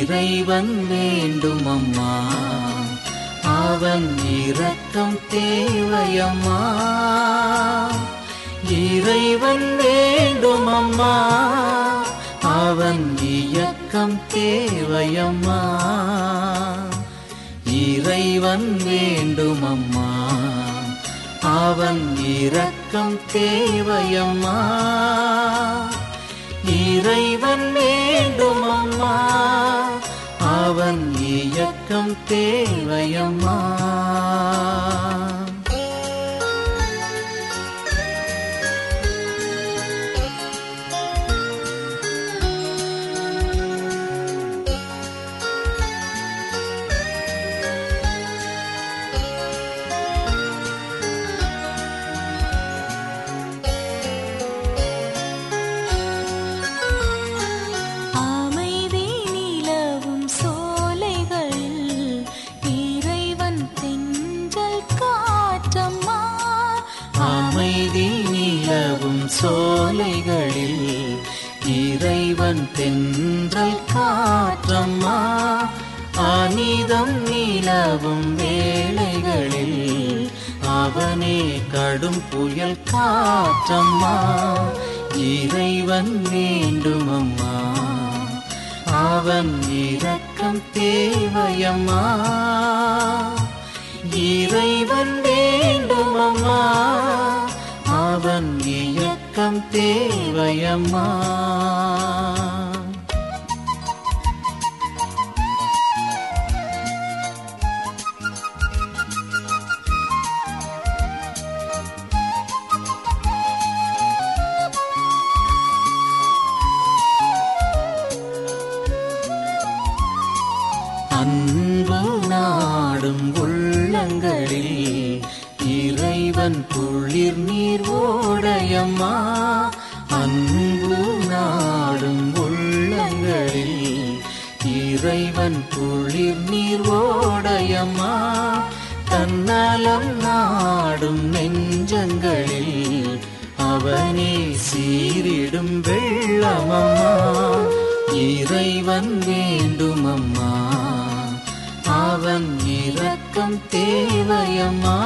இறைவன் வேண்டும் அம்மா அவன் இரக்கம் தேவையம்மா இறைவன் வேண்டும் அம்மா அவன் இயக்கம் தேவையம்மா இறைவன் வேண்டும் அம்மா அவன் இரக்கம் தேவையம்மா இறைவன் வேண்டும் அம்மா அவன் இயக்கம் தேவையம்மா அமைதி நிலவும் சோலைகளில் இறைவன் தென்றல் காற்றம்மா அமைதி நிலவும் சோலைகளில் இறைவன் தென்றல் காற்றம்மா அனிதம் நிலவும் வேளைகளில் அவனே கடும் புயல் காற்றம்மா இறைவன் வேண்டுமம்மா அவன் இரக்கம் தேவையம்மா இறைவன் வேண்டுமம்மா அவன் இயக்கம் தேவையம்மா அன்பு நாடும் உள்ளங்களில் இறைவன் குளிர் நீர் ஓடையம்மா அன்பு நாடும் உள்ளங்களில் இறைவன் குளிர் நீர் ஓடையம்மா தன்னலம் நாடும் நெஞ்சங்களில் அவனே சீரிடும் வெள்ளமம்மா இறைவன் வேண்டுமம்மா அவன் இரக்கம் தேவையம்மா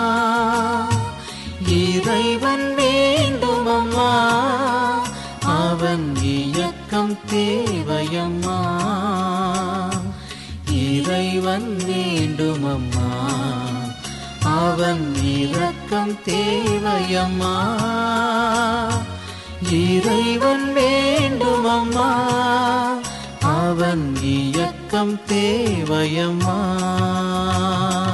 இறைவன் வேண்டுமம்மா அவன் இயக்கம் தேவையம்மா இறைவன் வேண்டுமம்மா அவன் இரக்கம் தேவையம்மா இறைவன் வேண்டுமம்மா அவன் இயக்கம் தேவையம்மா